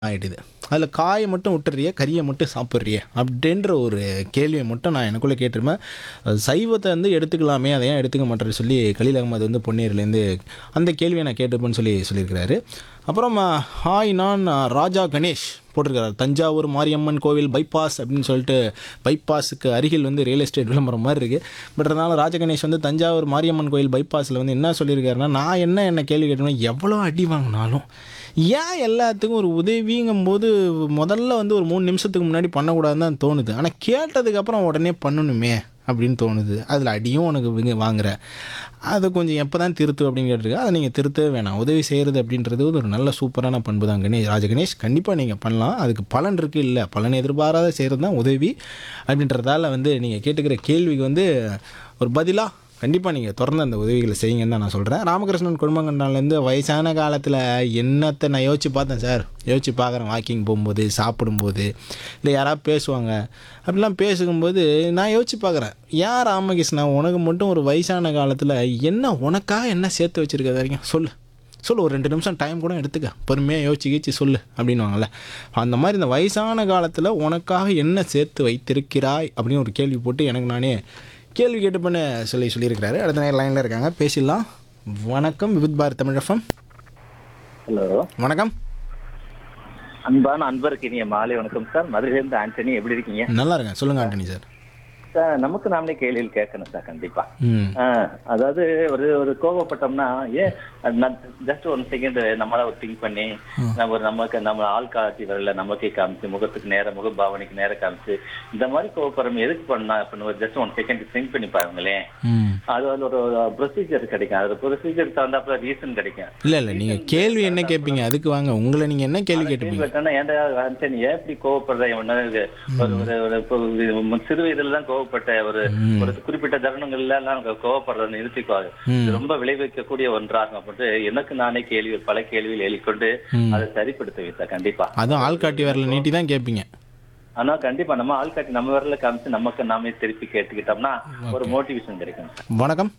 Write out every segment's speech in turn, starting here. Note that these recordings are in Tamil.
ஆயிடுது அதில் காயை மட்டும் விட்டுறிய கறியை மட்டும் சாப்பிட்றிய அப்படின்ற ஒரு கேள்வியை மட்டும் நான் எனக்குள்ளே கேட்டிருப்பேன் அது சைவத்தை வந்து எடுத்துக்கலாமே அதை ஏன் எடுத்துக்க மாட்டேன்னு சொல்லி கலீல் அகமது வந்து பொன்னேரிலேருந்து அந்த கேள்வியை நான் கேட்டிருப்பேன்னு சொல்லி சொல்லியிருக்கிறாரு அப்புறம் ஆ, ஹாய் நான் ஆ, ராஜா கணேஷ் போட்டிருக்காரு தஞ்சாவூர் மாரியம்மன் கோவில் பைபாஸ் அப்படின்னு சொல்லிட்டு பைபாஸுக்கு அருகில் வந்து ரியல் எஸ்டேட் விளம்பரம் மாதிரி இருக்குது பட் அதனால் ராஜ கணேஷ் வந்து தஞ்சாவூர் மாரியம்மன் கோவில் பைபாஸில் வந்து என்ன சொல்லியிருக்காருன்னா நான் என்ன என்ன கேள்வி கேட்டேன்னா எவ்வளோ அடி வாங்கினாலும் ஏன் எல்லாத்துக்கும் ஒரு உதவிங்கும்போது முதல்ல வந்து ஒரு மூணு நிமிஷத்துக்கு முன்னாடி பண்ணக்கூடாதுன்னு தான் தோணுது ஆனால் கேட்டதுக்கப்புறம் உடனே பண்ணணுமே அப்படின்னு தோணுது அதில் அடியும் உனக்கு விங்க- வாங்குற அதை கொஞ்சம் எப்போ தான் திருத்து அப்படின்னு கேட்டிருக்கு அதை நீங்கள் திருத்தவே வேணாம் உதவி செய்கிறது அப்படின்றது ஒரு நல்ல சூப்பரான பண்பு தான் கணேஷ் ராஜ கணேஷ் கண்டிப்பாக நீங்கள் பண்ணலாம் அதுக்கு பலன் இருக்குது இல்லை பலன் எதிர்பாராத செய்கிறது தான் உதவி அப்படின்றதால வந்து நீங்கள் கேட்டுக்கிற கேள்விக்கு வந்து ஒரு பதிலாக கண்டிப்பாக நீங்கள் தொடர்ந்து அந்த உதவிகளை செய்யுங்கன்னு தான் நான் சொல்கிறேன் ராமகிருஷ்ணன் குடும்பங்கண்டாலேருந்து வயசான காலத்தில் என்னத்தை நான் யோசிச்சு பார்த்தேன் சார் யோசிச்சு பார்க்குறேன் வாக்கிங் போகும்போது சாப்பிடும்போது இல்லை யாராவது பேசுவாங்க அப்படிலாம் பேசுகும்போது நான் யோசிச்சு பார்க்குறேன் ஏன் ராமகிருஷ்ணா உனக்கு மட்டும் ஒரு வயசான காலத்தில் என்ன உனக்காக என்ன சேர்த்து வச்சுருக்க வரைக்கும் சொல்லு சொல்லு ஒரு ரெண்டு நிமிஷம் டைம் கூட எடுத்துக்க பொறுமையாக யோசிச்சு கீச்சு சொல்லு அப்படின்னுவாங்கல்ல அந்த மாதிரி இந்த வயசான காலத்தில் உனக்காக என்ன சேர்த்து வைத்திருக்கிறாய் அப்படின்னு ஒரு கேள்வி போட்டு எனக்கு நானே கேள்வி கேட்டு பண்ண சொல்லி சொல்லியிருக்கிறாரு அடுத்த நேரம் லைனில் இருக்காங்க பேசிடலாம் வணக்கம் விபித் பாரத் தமிழகம் ஹலோ வணக்கம் அன்பான அன்பருக்கு இனிய மாலை வணக்கம் சார் மதுரையிலிருந்து ஆண்டனி எப்படி இருக்கீங்க நல்லா இருக்கேன் சொல்லுங்கள் ஆண்டனி சார் சார் நமக்கு நாமளே கேள்வியில் கேட்கணும் சார் கண்டிப்பா ம் ஆ, அதாவது ஒரு ஒரு கோவப்பட்டோம்னா ஏன் ஜஸ்ட் ஒன் செகண்ட் நம்மளா ஒரு திங்க் பண்ணி நம்ம ஒரு நமக்கு நம்ம ஆள் காட்டி வரல நமக்கே காமிச்சு முகத்துக்கு நேர முக பாவனைக்கு நேர காமிச்சு இந்த மாதிரி கோவப்படுறோம் எதுக்கு பண்ணா அப்படின்னு ஜஸ்ட் ஒன் செகண்ட் திங்க் பண்ணி பாருங்களேன் ம் அது அதுல ஒரு ப்ரொசீஜர் கிடைக்கும் அது ப்ரொசீஜர் தகுந்தாப்புல ரீசன் கிடைக்கும் இல்லை இல்லை நீங்கள் கேள்வி என்ன கேட்பீங்க அதுக்கு வாங்க உங்களை நீங்கள் என்ன கேள்வி கேட்டுப்பீங்க கேட்டா ஏன்டா ஆண்டனி ஏன் இப்படி கோவப்படுற இவன் இது ஒரு ஒரு ஒரு இப்போ இது சிறு வயதுல தான் கோவப்பட்ட ஒரு ஒரு குறிப்பிட்ட தருணங்கள்ல எல்லாம் நமக்கு கோவப்படுறத நிறுத்திக்கோ இது ரொம்ப விளைவிக்கக்கூடிய ஒன்றாகும் அப்படின்ட்டு எனக்கு நானே கேள்வி பல கேள்வியில் எழுதிக்கொண்டு அதை சரிப்படுத்த வைத்தேன் கண்டிப்பா அதுவும் ஆள்காட்டி வரல நீட்டி தான் கேட்பீங்க ஆனா கண்டிப்பா நம்ம ஆள் காட்டி நம்ம வரல காமிச்சு நமக்கு நாமே திருப்பி கேட்டுக்கிட்டோம்னா ஒரு மோட்டிவேஷன் கிடைக்கும் வணக்கம்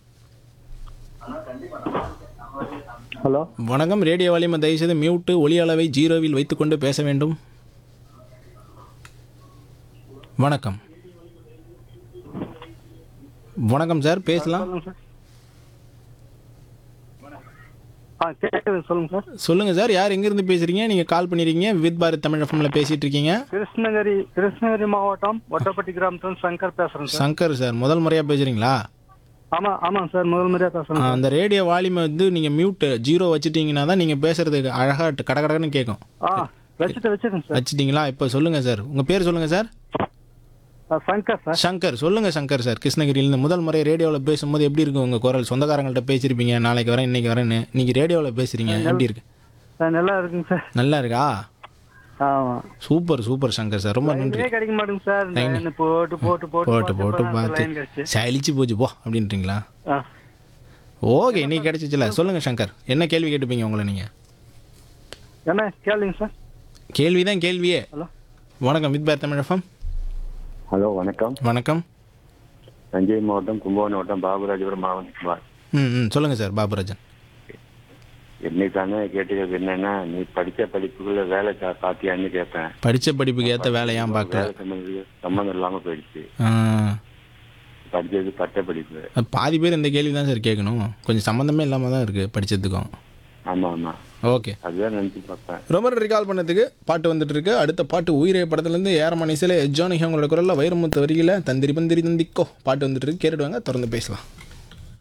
ஹலோ வணக்கம் ரேடியோ வால்யூமை தயவுசெய்து மியூட்டு ஒலி அளவை ஜீரோவில் வைத்துக்கொண்டு பேச வேண்டும் வணக்கம் வணக்கம் சார் பேசலாம் சொல்லுங்க சார் ஆ கேட்குது சொல்லுங்க சார் சொல்லுங்கள் சார் யார் எங்கேருந்து பேசுகிறீங்க நீங்கள் கால் பண்ணியிருக்கீங்க வித் பாரத் தமிழ் எஃப்எம்ல பேசிகிட்டு இருக்கீங்க கிருஷ்ணகிரி கிருஷ்ணகிரி மாவட்டம் ஒட்டப்பட்டி கிராமத்துல சங்கர் பேசுறேன் சார் சங்கர் சார் முதல் முறையாக பேசுகிறீங்களா ஆமா ஆமாங்க சார் முதல் முறையா பேசுறேன் அந்த ரேடியோ வால்யூமை வந்து நீங்கள் மியூட்டு ஜீரோ வச்சுட்டீங்கன்னா தான் நீங்கள் பேசுகிறதுக்கு அழகாக கடகடன்னு கேட்கும் ஆ வச்சுட்டு வச்சுருங்க சார் வச்சிட்டிங்களா இப்போ சொல்லுங்கள் சார் உங்கள் பேர் சொல்லுங்கள் சார் ஆ, சங்கர் சார் சங்கர் சொல்லுங்க சங்கர் சார் கிருஷ்ணகிரியிலேருந்து முதல் முறை ரேடியோவில் பேசும்போது எப்படி இருக்கு உங்க குரல் சொந்தக்காரங்கள்ட்ட பேசியிருப்பீங்க நாளைக்கு வரேன் இன்னைக்கு வரேன்னு இன்னைக்கு ரேடியோவில் பேசுறீங்க எப்படி இருக்கு ஆ, நல்லா இருக்குங்க சார் நல்லா இருக்கா ஆமா சூப்பர் சூப்பர் சங்கர் சார் ரொம்ப நன்றி லைனே கிடைக்க மாட்டேங்க சார் இந்த line போட்டு போட்டு போட்டு போட்டு போட்டு பார்த்து லைன் பார்த்து கிடைச்சு சலிச்சு போச்சு போ அப்படின்றீங்களா ஆ ஓகே இன்னைக்கு கிடைச்சிச்சுல சொல்லுங்க சங்கர் என்ன கேள்வி கேட்டுப்பீங்க உங்களை நீங்க என்ன கேளுங்க சார் கேள்வி தான் கேள்வியே ஹலோ வணக்கம் வித் பார் தமிழகம் ஹலோ வணக்கம் வணக்கம் தஞ்சை மாவட்டம் கும்பகோணம் மாவட்டம் பாபுராஜபுரம் மாவட்டம் ம் ம் சொல்லுங்க சார் பாபுராஜன் என்னை தானே கேட்டது என்னன்னா நீ படிச்ச படிப்புக்குள்ள வேலை கா- பாத்தியான்னு கேட்பேன் படித்த படிப்புக்கு ஏற்ற வேலையாம் பார்க்கல வேலை சம்மந்தம் சம்மந்தம் இல்லாம போயிடுச்சு ஆ, படிச்சது பட்ட படிப்பு பாதி பேர் இந்த கேள்வி தான் சார் கேட்கணும் கொஞ்சம் சம்மந்தமே இல்லாமல் தான் இருக்குது படித்ததுக்கும் ஆமா ஆமா ஓகே அதுதான் நினைச்சு பார்ப்பேன் ரொம்ப நன்றி கால் பண்ணதுக்கு பாட்டு வந்துட்டு இருக்கு அடுத்த பாட்டு உயிரே படத்துலேருந்து ஏரமான இசையில் ஜானகி அவங்களோட குரலில் வைரமுத்து வரியில் தந்திரி பந்திரி தந்திக்கோ பாட்டு வந்துட்டு இருக்கு கேட்டுட்டு வாங்க தொடர்ந்து பேசலாம்